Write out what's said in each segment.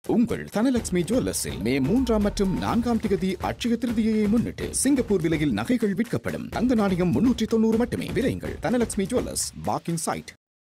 உங்கள் தனலட்சுமி ஜுவல்லர்ஸில் மே மூன்றாம் மற்றும் நான்காம் திகதி அட்சய திருதியை முன்னிட்டு சிங்கப்பூர் விலையில் நகைகள் விற்கப்படும் தங்க நாணயம் முன்னூற்றி தொண்ணூறு மட்டுமே விரைங்கள் தனலட்சுமி ஜுவல்லர்ஸ் வாக்கிங் சைட்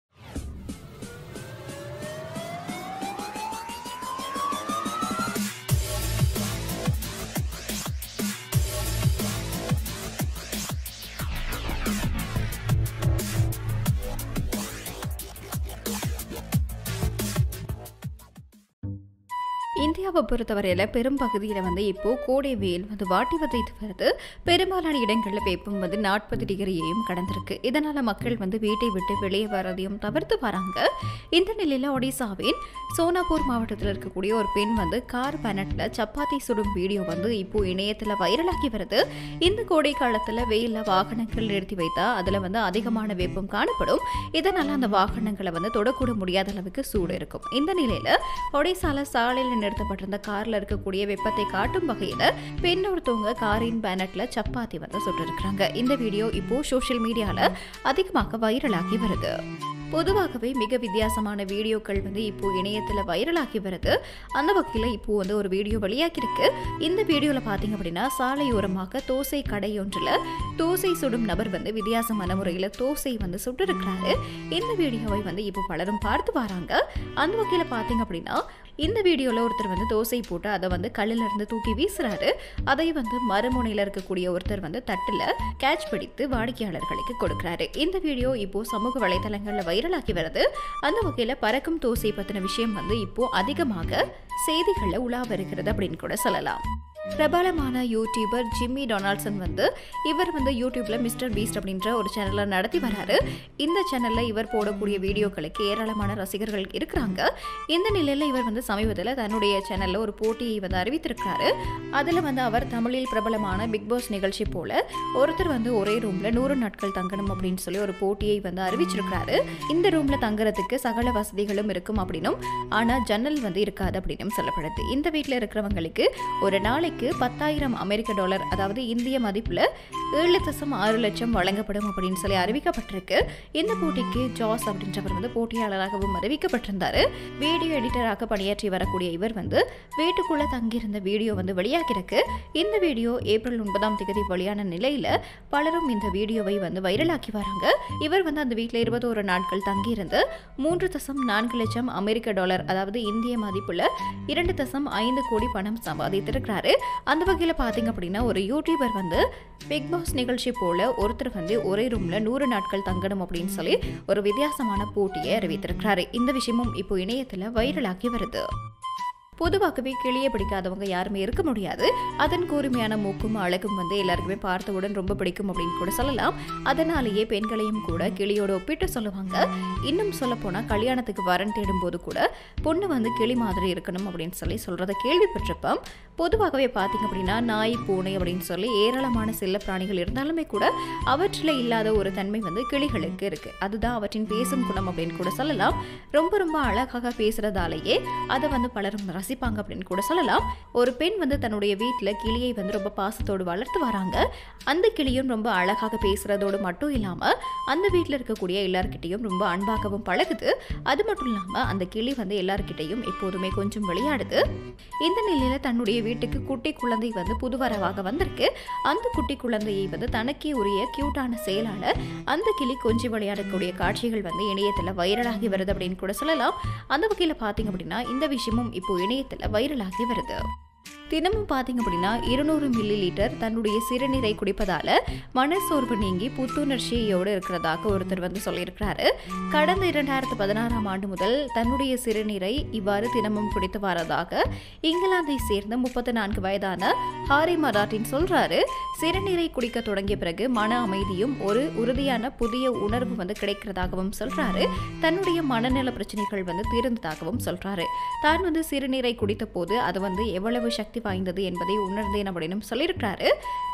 இந்தியாவை பொறுத்தவரையில் பெரும் பகுதியில் வந்து இப்போ கோடை வெயில் வந்து வாட்டி வதைத்து வருது பெரும்பாலான இடங்களில் வெப்பம் வந்து நாற்பது டிகிரியையும் கடந்திருக்கு இதனால் மக்கள் வந்து வீட்டை விட்டு வெளியே வரதையும் தவிர்த்து வராங்க இந்த நிலையில் ஒடிசாவின் சோனாப்பூர் மாவட்டத்தில் இருக்கக்கூடிய ஒரு பெண் வந்து கார் பேனட்டில் சப்பாத்தி சுடும் வீடியோ வந்து இப்போ இணையத்தில் வைரலாகி வருது இந்த கோடை காலத்தில் வெயிலில் வாகனங்கள் நிறுத்தி வைத்தா அதில் வந்து அதிகமான வெப்பம் காணப்படும் இதனால் அந்த வாகனங்களை வந்து தொடக்கூட முடியாத அளவுக்கு சூடு இருக்கும் இந்த நிலையில் ஒடிசால சாலையில் நிறுத்தப்பட்டிருந்த கார்ல இருக்கக்கூடிய வெப்பத்தை காட்டும் வகையில பெண் ஒருத்தவங்க காரின் பேனட்ல சப்பாத்தி வந்து சுட்டிருக்கிறாங்க இந்த வீடியோ இப்போ சோஷியல் மீடியால அதிகமாக வைரலாகி வருது பொதுவாகவே மிக வித்தியாசமான வீடியோக்கள் வந்து இப்போ இணையத்தில் வைரலாகி வருது அந்த வகையில் இப்போ வந்து ஒரு வீடியோ வெளியாகிருக்கு இந்த வீடியோவில் பார்த்தீங்க அப்படின்னா சாலையோரமாக தோசை கடை ஒன்றில் தோசை சுடும் நபர் வந்து வித்தியாசமான முறையில் தோசை வந்து சுட்டிருக்கிறாரு இந்த வீடியோவை வந்து இப்போ பலரும் பார்த்து வராங்க அந்த வகையில் பார்த்தீங்க அப்படின்னா இந்த வீடியோவில் ஒருத்தர் வந்து தோசை போட்டு அதை வந்து கல்லில் இருந்து தூக்கி வீசுறாரு அதை வந்து மறுமுனையில் இருக்கக்கூடிய ஒருத்தர் வந்து தட்டில் கேட்ச் பிடித்து வாடிக்கையாளர்களுக்கு கொடுக்குறாரு இந்த வீடியோ இப்போ சமூக வலைதளங்களில் வைரலாகி வருது அந்த வகையில் பறக்கும் தோசை பற்றின விஷயம் வந்து இப்போ அதிகமாக செய்திகளில் உலா வருகிறது அப்படின்னு கூட சொல்லலாம் பிரபலமான யூடியூபர் ஜிம்மி டொனால்ட்சன் வந்து இவர் வந்து யூடியூப்ல மிஸ்டர் பீஸ்ட் அப்படின்ற ஒரு சேனலை நடத்தி வராரு இந்த சேனல்ல இவர் போடக்கூடிய வீடியோக்களுக்கு ஏராளமான ரசிகர்கள் இருக்கிறாங்க இந்த நிலையில இவர் வந்து சமீபத்தில் தன்னுடைய சேனல்ல ஒரு போட்டியை வந்து அறிவித்திருக்கிறாரு அதுல வந்து அவர் தமிழில் பிரபலமான பிக் பாஸ் நிகழ்ச்சி போல ஒருத்தர் வந்து ஒரே ரூம்ல நூறு நாட்கள் தங்கணும் அப்படின்னு சொல்லி ஒரு போட்டியை வந்து அறிவிச்சிருக்கிறாரு இந்த ரூம்ல தங்குறதுக்கு சகல வசதிகளும் இருக்கும் அப்படின்னும் ஆனா ஜன்னல் வந்து இருக்காது அப்படின்னும் சொல்லப்படுது இந்த வீட்டில் இருக்கிறவங்களுக்கு ஒரு நாளைக்கு பத்தாயிரம் அமெரிக்க டாலர் அதாவது இந்திய மதிப்புல ஏழு தசம் ஆறு லட்சம் வழங்கப்படும் அப்படின்னு சொல்லி அறிவிக்கப்பட்டிருக்கு இந்த போட்டிக்கு ஜாஸ் அப்படின்றவர் வந்து போட்டியாளராகவும் அறிவிக்கப்பட்டிருந்தாரு வீடியோ எடிட்டராக பணியாற்றி வரக்கூடிய இவர் வந்து வீட்டுக்குள்ள தங்கியிருந்த வீடியோ வந்து வெளியாகிருக்கு இந்த வீடியோ ஏப்ரல் ஒன்பதாம் தேதி வெளியான நிலையில பலரும் இந்த வீடியோவை வந்து வைரலாக்கி வராங்க இவர் வந்து அந்த வீட்டில் இருபத்தோரு நாட்கள் தங்கியிருந்து மூன்று தசம் நான்கு லட்சம் அமெரிக்க டாலர் அதாவது இந்திய மதிப்புல இரண்டு தசம் ஐந்து கோடி பணம் சம்பாதித்திருக்கிறாரு அந்த வகையில் பார்த்தீங்க அப்படின்னா ஒரு யூடியூபர் வந்து பிக் பாஸ் நிகழ்ச்சி போல ஒருத்தர் வந்து ஒரே ரூம்ல நூறு நாட்கள் தங்கணும் அப்படின்னு சொல்லி ஒரு வித்தியாசமான போட்டியை அறிவித்திருக்கிறாரு இந்த விஷயமும் இப்போ இணையத்தில் வைரலாகி வருது பொதுவாகவே கிளியை பிடிக்காதவங்க யாருமே இருக்க முடியாது அதன் கூர்மையான மூக்கும் அழகும் வந்து எல்லாருக்குமே பார்த்தவுடன் ரொம்ப பிடிக்கும் அப்படின்னு கூட சொல்லலாம் அதனாலேயே பெண்களையும் கூட கிளியோட ஒப்பிட்டு சொல்லுவாங்க இன்னும் சொல்ல போனால் கல்யாணத்துக்கு வரன் தேடும் போது கூட பொண்ணு வந்து கிளி மாதிரி இருக்கணும் அப்படின்னு சொல்லி சொல்றதை கேள்விப்பட்டிருப்போம் பொதுவாகவே பார்த்தீங்க அப்படின்னா நாய் பூனை அப்படின்னு சொல்லி ஏராளமான செல்ல பிராணிகள் இருந்தாலுமே கூட அவற்றில் இல்லாத ஒரு தன்மை வந்து கிளிகளுக்கு இருக்கு அதுதான் அவற்றின் பேசும் குணம் அப்படின்னு கூட சொல்லலாம் ரொம்ப ரொம்ப அழகாக பேசுறதாலேயே அதை வந்து பலரும் ரசிப்பாங்க அப்படின்னு கூட சொல்லலாம் ஒரு பெண் வந்து தன்னுடைய வீட்டில் கிளியை வந்து ரொம்ப பாசத்தோடு வளர்த்து வராங்க அந்த கிளியும் ரொம்ப அழகாக பேசுறதோடு மட்டும் இல்லாமல் அந்த வீட்டில் இருக்கக்கூடிய எல்லார்கிட்டையும் ரொம்ப அன்பாகவும் பழகுது அது மட்டும் இல்லாமல் அந்த கிளி வந்து எல்லார்கிட்டையும் எப்போதுமே கொஞ்சம் விளையாடுது இந்த நிலையில தன்னுடைய வீட்டுக்கு குட்டி குழந்தை வந்து புதுவரவாக வந்திருக்கு அந்த குட்டி குழந்தையை வந்து தனக்கே உரிய கியூட்டான செயலால அந்த கிளி கொஞ்சி விளையாடக்கூடிய காட்சிகள் வந்து இணையத்தில் வைரலாகி வருது அப்படின்னு கூட சொல்லலாம் அந்த வகையில் பார்த்தீங்க அப்படின்னா இந்த விஷயமும் இப்போ இணையத்தில் வைரலாகி வருது தினமும் பார்த்தீங்க அப்படின்னா இருநூறு மில்லி லிட்டர் தன்னுடைய சிறுநீரை குடிப்பதால மனசோர்வு நீங்கி புத்துணர்ச்சியோடு இருக்கிறதாக ஒருத்தர் வந்து சொல்லியிருக்கிறாரு கடந்த இரண்டாயிரத்து பதினாறாம் ஆண்டு முதல் தன்னுடைய சிறுநீரை இவ்வாறு தினமும் குடித்து வரதாக இங்கிலாந்தை சேர்ந்த முப்பத்தி நான்கு வயதான ஹாரி மராட்டின் சொல்றாரு சிறுநீரை குடிக்க தொடங்கிய பிறகு மன அமைதியும் ஒரு உறுதியான புதிய உணர்வு வந்து கிடைக்கிறதாகவும் சொல்றாரு தன்னுடைய மனநல பிரச்சனைகள் வந்து தீர்ந்ததாகவும் சொல்றாரு தான் வந்து சிறுநீரை குடித்த போது அது வந்து எவ்வளவு சக்தி வாய்ந்தது என்பதை உணர்ந்தேன் அப்படின்னு சொல்லியிருக்கிறாரு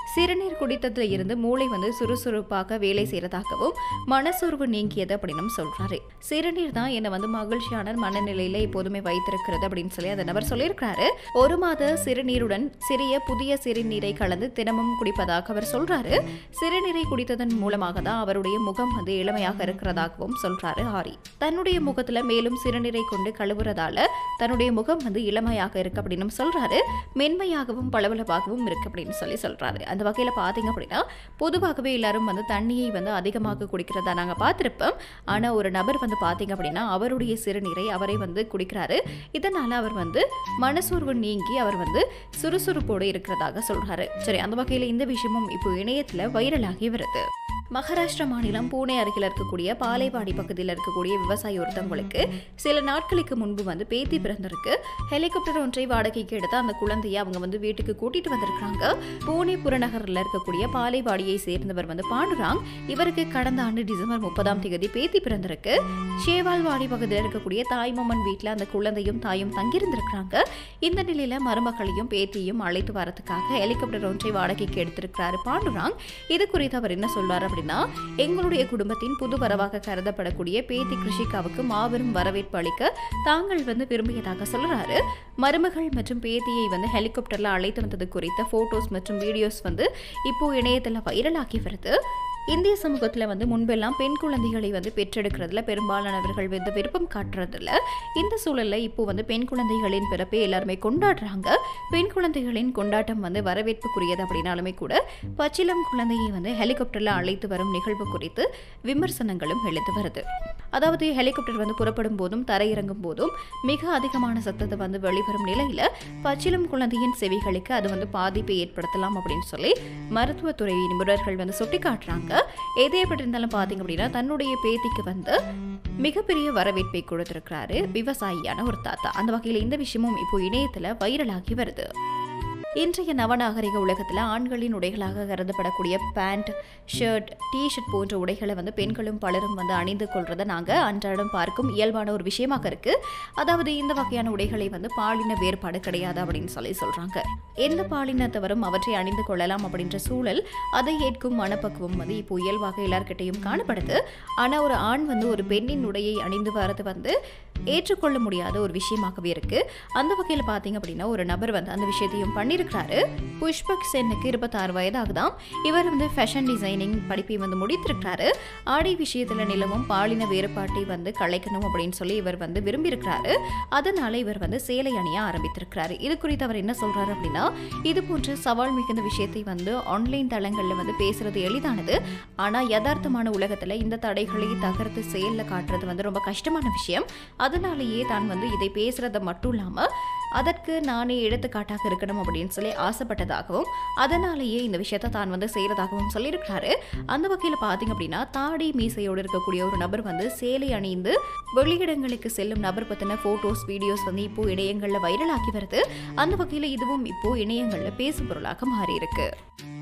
சிறுநீர் குடித்ததுல இருந்து மூளை வந்து சுறுசுறுப்பாக வேலை செய்யறதாகவும் மனசோர்வு நீங்கியது அப்படின்னு சொல்றாரு சிறுநீர் தான் என்னை வந்து மகிழ்ச்சியான மனநிலையில எப்போதுமே வைத்திருக்கிறது அப்படின்னு சொல்லி அந்த நபர் சொல்லியிருக்கிறாரு ஒரு மாத சிறுநீருடன் சிறிய புதிய சிறுநீரை கலந்து தினமும் குடிப்பதாக அவர் சொல்றாரு சிறுநீரை குடித்ததன் மூலமாக தான் அவருடைய முகம் வந்து இளமையாக இருக்கிறதாகவும் சொல்றாரு ஆரி தன்னுடைய முகத்துல மேலும் சிறுநீரை கொண்டு கழுவுறதால தன்னுடைய முகம் வந்து இளமையாக இருக்கு அப்படின்னு சொல்றாரு மென்மையாகவும் பளபளப்பாகவும் இருக்கு அப்படின்னு சொல்லி சொல்றாரு அந்த வகையில பாத்தீங்க அப்படின்னா பொதுவாகவே எல்லாரும் வந்து தண்ணியை வந்து அதிகமாக குடிக்கிறதா நாங்க பார்த்திருப்போம் ஆனா ஒரு நபர் வந்து பாத்தீங்க அப்படின்னா அவருடைய சிறுநீரை அவரை வந்து குடிக்கிறாரு இதனால அவர் வந்து மனசோர்வு நீங்கி அவர் வந்து சுறுசுறுப்போடு இருக்கிறதாக சொல்றாரு சரி அந்த வகையில இந்த விஷயமும் இப்போ இணையத்துல வைரலாகி வருது மகாராஷ்டிரா மாநிலம் பூனே அருகில் இருக்கக்கூடிய பாலைவாடி பகுதியில் இருக்கக்கூடிய விவசாய ஒருத்தவங்களுக்கு சில நாட்களுக்கு முன்பு வந்து பேத்தி பிறந்திருக்கு ஹெலிகாப்டர் ஒன்றை வாடகைக்கு எடுத்து அந்த குழந்தையை அவங்க வந்து வீட்டுக்கு கூட்டிட்டு வந்திருக்காங்க பூனே புறநகரில் இருக்கக்கூடிய பாலைவாடியை சேர்ந்தவர் வந்து பாண்டுராங் இவருக்கு கடந்த ஆண்டு டிசம்பர் முப்பதாம் தேதி பேத்தி பிறந்திருக்கு ஷேவால்வாடி பகுதியில் இருக்கக்கூடிய தாய்மாமன் வீட்டில் அந்த குழந்தையும் தாயும் தங்கியிருந்திருக்கிறாங்க இந்த நிலையில மருமகளையும் பேத்தியும் அழைத்து வரதுக்காக ஹெலிகாப்டர் ஒன்றை வாடகைக்கு எடுத்திருக்கிறாரு பாண்டுராங் இது குறித்து அவர் என்ன சொல்றாரு அப்படின்னா எங்களுடைய குடும்பத்தின் புது வரவாக கருதப்படக்கூடிய பேத்தி கிருஷிகாவுக்கு மாபெரும் வரவேற்பு அளிக்க தாங்கள் வந்து விரும்பியதாக சொல்றாரு மருமகள் மற்றும் பேத்தியை வந்து ஹெலிகாப்டர்ல அழைத்து வந்தது குறித்த போட்டோஸ் மற்றும் வீடியோஸ் வந்து இப்போ இணையத்தில் வைரலாகி வருது இந்திய சமூகத்தில் வந்து முன்பெல்லாம் பெண் குழந்தைகளை வந்து பெற்றெடுக்கிறதுல பெரும்பாலானவர்கள் வந்து விருப்பம் காட்டுறதில்ல இந்த சூழலில் இப்போ வந்து பெண் குழந்தைகளின் பிறப்பை எல்லாருமே கொண்டாடுறாங்க பெண் குழந்தைகளின் கொண்டாட்டம் வந்து வரவேற்புக்குரியது அப்படின்னாலுமே கூட பச்சிலம் குழந்தையை வந்து ஹெலிகாப்டரில் அழைத்து வரும் நிகழ்வு குறித்து விமர்சனங்களும் எழுத்து வருது அதாவது ஹெலிகாப்டர் வந்து புறப்படும் போதும் தரையிறங்கும் போதும் மிக அதிகமான சத்தத்தை வந்து வெளிவரும் நிலையில பச்சிலம் குழந்தையின் செவிகளுக்கு அது வந்து பாதிப்பை ஏற்படுத்தலாம் அப்படின்னு சொல்லி மருத்துவத்துறை நிபுணர்கள் வந்து சுட்டி காட்டுறாங்க எதே எப்படி இருந்தாலும் பார்த்தீங்க அப்படின்னா தன்னுடைய பேத்திக்கு வந்து மிகப்பெரிய வரவேற்பை கொடுத்திருக்கிறாரு விவசாயியான ஒரு தாத்தா அந்த வகையில் இந்த விஷயமும் இப்போ இணையத்துல வைரலாகி வருது இன்றைய நவநாகரிக உலகத்தில் ஆண்களின் உடைகளாக கருதப்படக்கூடிய பேண்ட் ஷர்ட் டிஷர்ட் போன்ற உடைகளை வந்து பெண்களும் பலரும் வந்து அணிந்து கொள்றதை நாங்கள் அன்றாடம் பார்க்கும் இயல்பான ஒரு விஷயமாக இருக்கு அதாவது இந்த வகையான உடைகளை வந்து பாலின வேறுபாடு கிடையாது அப்படின்னு சொல்லி சொல்றாங்க எந்த பாலினத்தவரும் அவற்றை அணிந்து கொள்ளலாம் அப்படின்ற சூழல் அதை ஏற்கும் மனப்பக்குவம் வந்து இப்போ இயல்பாக எல்லார்கிட்டையும் காணப்படுது ஆனால் ஒரு ஆண் வந்து ஒரு பெண்ணின் உடையை அணிந்து வரது வந்து ஏற்றுக்கொள்ள முடியாத ஒரு விஷயமாகவே இருக்கு அந்த வகையில் பார்த்தீங்க அப்படின்னா ஒரு நபர் வந்து அந்த விஷயத்தையும் பண்ணியிருக்கிறாரு புஷ்பக் சென்னுக்கு இருபத்தாறு வயதாகுதாம் இவர் வந்து ஃபேஷன் டிசைனிங் படிப்பை வந்து முடித்திருக்கிறாரு ஆடை விஷயத்தில் நிலவும் பாலின வேறுபாட்டை வந்து கலைக்கணும் அப்படின்னு சொல்லி இவர் வந்து விரும்பியிருக்கிறாரு அதனால இவர் வந்து சேலை அணிய ஆரம்பித்திருக்கிறாரு இது குறித்து அவர் என்ன சொல்றாரு அப்படின்னா இது போன்ற சவால் மிகுந்த விஷயத்தை வந்து ஆன்லைன் தளங்களில் வந்து பேசுறது எளிதானது ஆனால் யதார்த்தமான உலகத்தில் இந்த தடைகளை தகர்த்து செயலில் காட்டுறது வந்து ரொம்ப கஷ்டமான விஷயம் அதனாலேயே தான் வந்து இதை பேசுறத மட்டும் இல்லாமல் அதற்கு நானே எடுத்துக்காட்டாக இருக்கணும் அப்படின்னு சொல்லி ஆசைப்பட்டதாகவும் அதனாலேயே இந்த விஷயத்தை தான் வந்து செய்கிறதாகவும் சொல்லியிருக்கிறாரு அந்த வகையில் பார்த்தீங்க அப்படின்னா தாடி மீசையோடு இருக்கக்கூடிய ஒரு நபர் வந்து சேலை அணிந்து வெளியிடங்களுக்கு செல்லும் நபர் பற்றின ஃபோட்டோஸ் வீடியோஸ் வந்து இப்போ இணையங்களில் வைரலாகி வருது அந்த வகையில் இதுவும் இப்போ இணையங்களில் பேசும் பொருளாக மாறி இருக்கு